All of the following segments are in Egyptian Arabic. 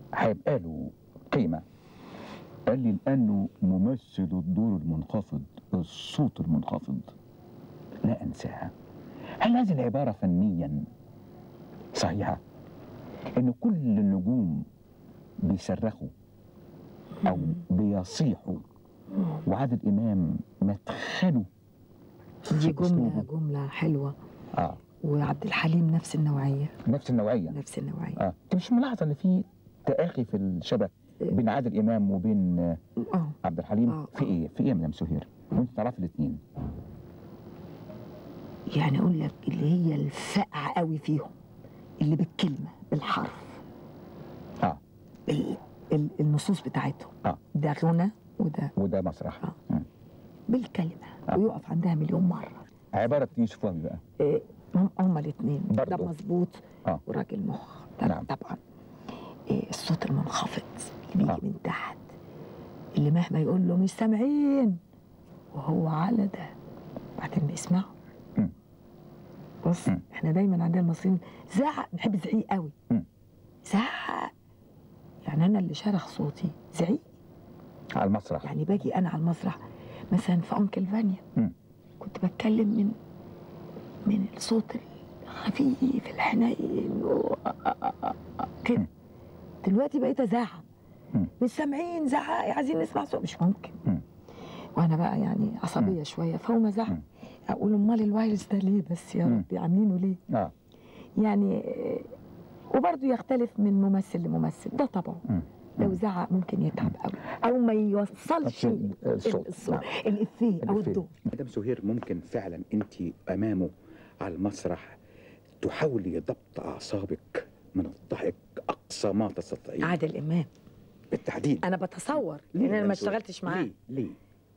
هيبقى له قيمه قال لي لانه ممثل الدور المنخفض الصوت المنخفض لا انساها هل هذه العباره فنيا صحيحه ان كل النجوم بيصرخوا او بيصيحوا وعادل امام مدخله دي جملة أسلوبه. جملة حلوة اه وعبد الحليم نفس النوعية نفس النوعيه نفس النوعية اه انت مش ملاحظه ان في تآخي في الشبه بين عادل امام وبين آه، اه عبد الحليم آه، في ايه في ايه يا مدام سهير وانت تعرفي الاثنين يعني اقول لك اللي هي الفقع قوي فيهم اللي بالكلمة بالحرف اه ال- ال- النصوص بتاعتهم اه ده غنى وده وده مسرح آه. مم. بالكلمة آه. ويقف عندها مليون مرة عباره يوسف وهبي بقى إيه، هم هما الاثنين ده برضو. مظبوط آه. وراجل مخ ده نعم. طبعا إيه الصوت المنخفض اللي بيجي آه. من تحت اللي مهما يقول له مش سامعين وهو على ده بعدين بيسمعوا مم. بص مم. احنا دايما عندنا المصريين زعق نحب الزعيق قوي مم. زعق يعني انا اللي شرخ صوتي زعيق على المسرح يعني باجي انا على المسرح مثلا في انكل فانيا مم. كنت بتكلم من من الصوت الخفيف الحنين و- كده مم. دلوقتي بقيت ازعق مم. مش سامعين زعق عايزين نسمع صوت مش ممكن مم. وانا بقى يعني عصبيه شويه فهم ازعق مم. اقول امال الوايرز ده ليه بس يا مم. ربي عاملينه ليه اه يعني آه، وبرضه يختلف من ممثل لممثل ده طبعه مم. لو زعق ممكن يتعب قوي او ما يوصلش الصوت- الصوت. الصوت نعم. الافيه او الإفيه. الدور مدام سهير ممكن فعلا انت امامه على المسرح تحاولي ضبط اعصابك من الضحك اقصى ما تستطيعين عادل امام بالتحديد انا بتصور ليه لان انا مدام ما سهير؟ اشتغلتش معاه ليه ليه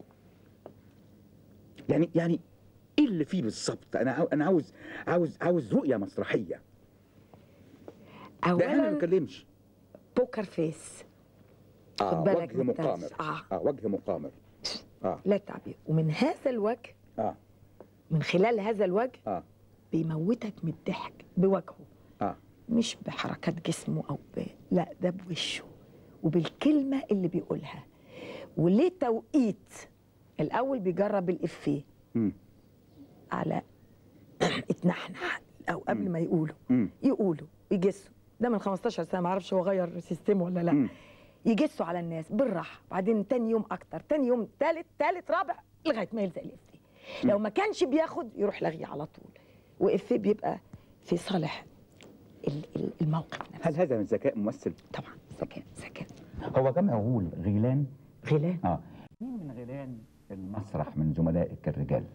يعني يعني ايه اللي فيه بالظبط انا عاو- انا عاوز عاوز عاوز رؤيه مسرحيه ده انا ما اولا بتكلمش بوكر فيس اه خد بالك وجه من الترس. مقامر آه. اه وجه مقامر اه لا تعبير ومن هذا الوجه اه من خلال هذا الوجه اه بيموتك من الضحك بوجهه اه مش بحركات جسمه او ب... لا ده بوشه وبالكلمه اللي بيقولها وليه توقيت الاول بيجرب الافيه مم. على اتنحنح او قبل مم. ما يقولوا مم. يقولوا يجسوا ده من 15 سنه ما اعرفش هو غير سيستم ولا لا مم. يجسوا على الناس بالراحه بعدين تاني يوم اكتر تاني يوم تالت تالت رابع لغايه ما يلزق الافيه لو ما كانش بياخد يروح لاغيه على طول وافيه بيبقى في صالح ال- ال- الموقف نفسه هل هذا من ذكاء ممثل طبعا ذكاء ذكاء هو جمع غول غيلان غيلان اه مين من غيلان المسرح من زملائك الرجال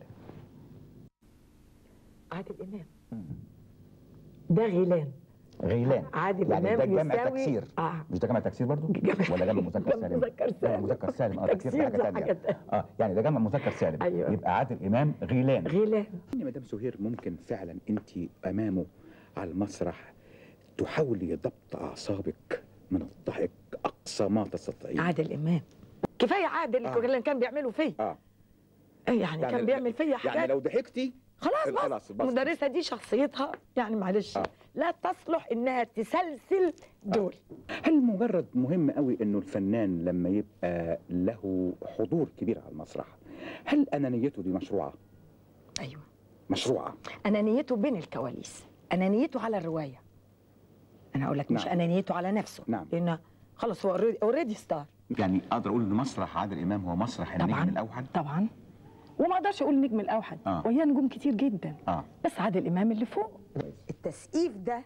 عادل امام ده غيلان غيلان عادل يعني ده امام جمع يساوي تكسير اه مش ده جمع تكسير برضو جمع- ولا جمع مذكر جمع سالم مذكر جمع سالم. مذكر سالم اه تكسير دي تكسير حاجه ده ثانيه حاجة تانية. اه يعني ده جمع مذكر سالم أيوة. يبقى عادل امام غيلان غيلان يا مدام سهير ممكن فعلا انت امامه على المسرح تحاولي ضبط اعصابك من الضحك اقصى ما تستطيعين عادل امام كفايه عادل آه. اللي كان بيعمله فيا اه يعني, كان بيعمل فيا حاجات يعني لو ضحكتي خلاص خلاص، بس بس. المدرسه دي شخصيتها يعني معلش آه. لا تصلح انها تسلسل دول هل مجرد مهم قوي انه الفنان لما يبقى له حضور كبير على المسرح هل انانيته دي مشروعه ايوه مشروعه انانيته بين الكواليس انانيته على الروايه انا اقول لك مش نعم. انانيته على نفسه نعم. لان خلاص هو اوريدي ستار يعني اقدر اقول ان مسرح عادل امام هو مسرح طبعاً. النجم الاوحد طبعا وما اقدرش اقول النجم الاوحد آه. وهي نجوم كتير جدا اه بس عادل امام اللي فوق التسقيف ده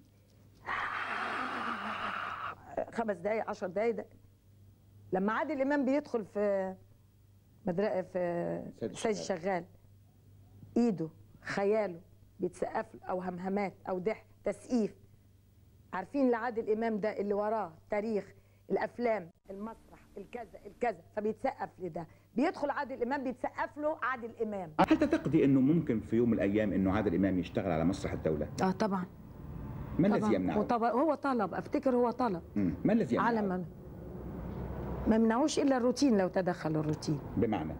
خمس دقايق عشر دقايق ده لما عادل امام بيدخل في مدرسه في سيد سيد الشغال ايده خياله بيتسقف له او همهمات او ضحك تسقيف عارفين لعادل امام ده اللي وراه تاريخ الافلام المسرح الكذا الكذا فبيتسقف لده بيدخل عادل امام بيتسقف له عادل امام هل تعتقدي انه ممكن في يوم من الايام انه عادل امام يشتغل على مسرح الدوله اه طبعا ما الذي يمنعه وطبعا هو طلب افتكر هو طلب مم. ما الذي يمنعه على ما ما منعوش الا الروتين لو تدخل الروتين بمعنى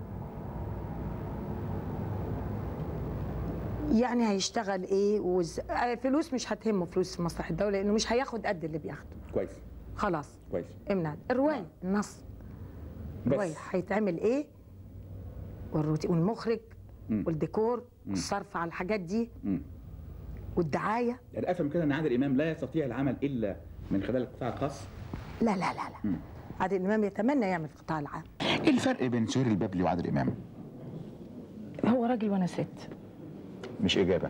يعني هيشتغل ايه وز... آه، فلوس مش هتهمه فلوس في مصلحه الدوله لانه مش هياخد قد اللي بياخده كويس خلاص كويس امنع الروايه النص الروايه بس هيتعمل ايه والروتين والمخرج مم. والديكور والصرف على الحاجات دي مم. والدعايه يعني افهم كده ان عادل امام لا يستطيع العمل الا من خلال القطاع الخاص لا لا لا لا مم. عادل امام يتمنى يعمل القطاع العام ايه الفرق بين سهير البابلي وعادل امام؟ هو راجل وانا ست مش اجابه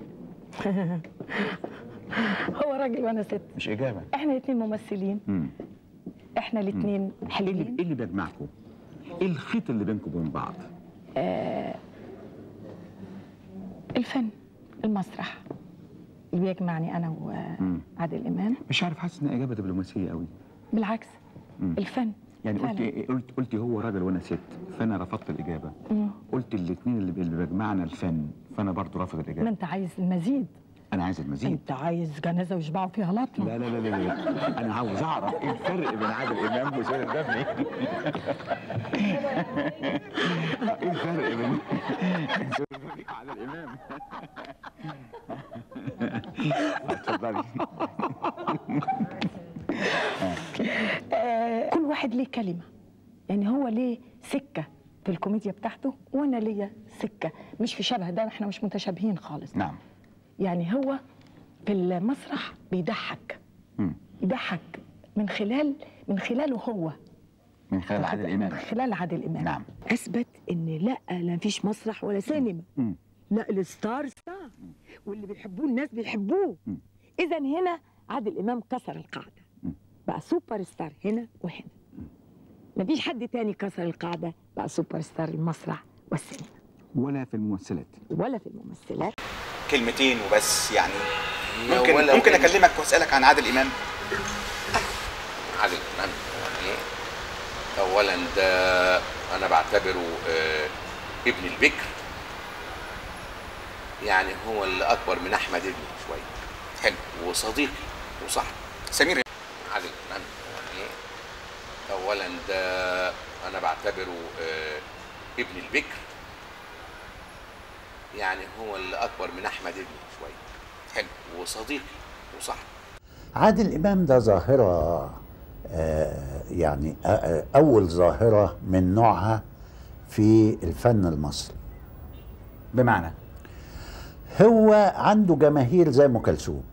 هو راجل وانا ست مش اجابه احنا الاثنين ممثلين مم. احنا الاثنين ايه اللي حلوين ايه اللي بيجمعكم؟ ايه الخيط اللي بينكم وبين بعض؟ الفن المسرح اللي بيجمعني انا مم. وعادل امام مش عارف حاسس ان اجابه دبلوماسيه قوي بالعكس مم. الفن يعني قلت فعلاً. إيه- قلت قلت هو راجل وانا ست فانا رفضت الاجابه مم. قلت الاثنين اللي اللي بيجمعنا الفن فانا برضو رافض ما الاجابه انت عايز المزيد انا عايز المزيد انت عايز جنازه ويشبعوا فيها لطمه لا لا لا لا, لا. انا عاوز اعرف ايه الفرق بين عادل امام وسهير البابلي ايه الفرق بين سهير البابلي وعادل امام اتفضلي آه كل واحد ليه كلمه يعني هو ليه سكه في الكوميديا بتاعته وانا ليا سكه مش في شبه ده احنا مش متشابهين خالص نعم يعني هو في المسرح بيضحك مم. يضحك من خلال من خلاله هو من خلال عادل من امام خلال عادل امام نعم اثبت ان لا لا مفيش مسرح ولا سينما مم. لا الستار ستار واللي بيحبوه الناس بيحبوه مم. اذا هنا عادل امام كسر القاعده مم. بقى سوبر ستار هنا وهنا مفيش حد تاني كسر القاعده بقى سوبر ستار المسرح والسينما ولا في الممثلات ولا في الممثلات كلمتين وبس يعني ممكن ولو ممكن إن- اكلمك واسالك عن عادل امام عادل امام يعني اولا ده انا بعتبره آه، ابن البكر يعني هو اللي اكبر من احمد ابني شويه حلو وصديقي وصاحبي سمير عادل امام يعني اولا ده انا بعتبره آه، ابن البكر يعني هو اللي اكبر من احمد ابني شويه حلو وصديقي وصاحبي عادل إمام ده ظاهرة آه، يعني آه، آه، أول ظاهرة من نوعها في الفن المصري بمعنى هو عنده جماهير زي أم كلثوم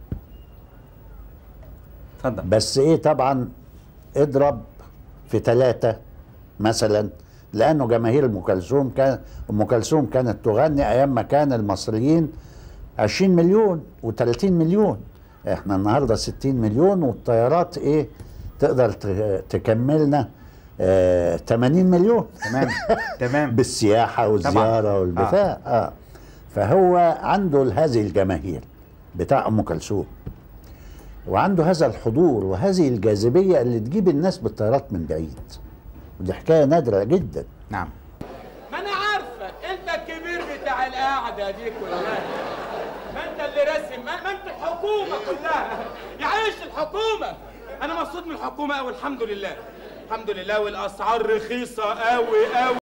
اتفضل بس إيه طبعا اضرب في ثلاثة مثلا لأنه جماهير أم كلثوم كان أم كلثوم كانت تغني أيام ما كان المصريين 20 مليون و30 مليون احنا النهارده 60 مليون والطيارات ايه تقدر ت- تكملنا آه 80 مليون تمام تمام بالسياحه والزياره والبتاع آه. اه فهو عنده هذه الجماهير بتاع ام كلثوم وعنده هذا الحضور وهذه الجاذبيه اللي تجيب الناس بالطيارات من بعيد ودي حكايه نادره جدا نعم ما انا عارفك انت الكبير بتاع القعده دي كلها ما انت اللي راسم ما, ما انت الحكومه كلها يعيش الحكومه انا مبسوط من الحكومه قوي الحمد لله الحمد لله والاسعار رخيصه قوي قوي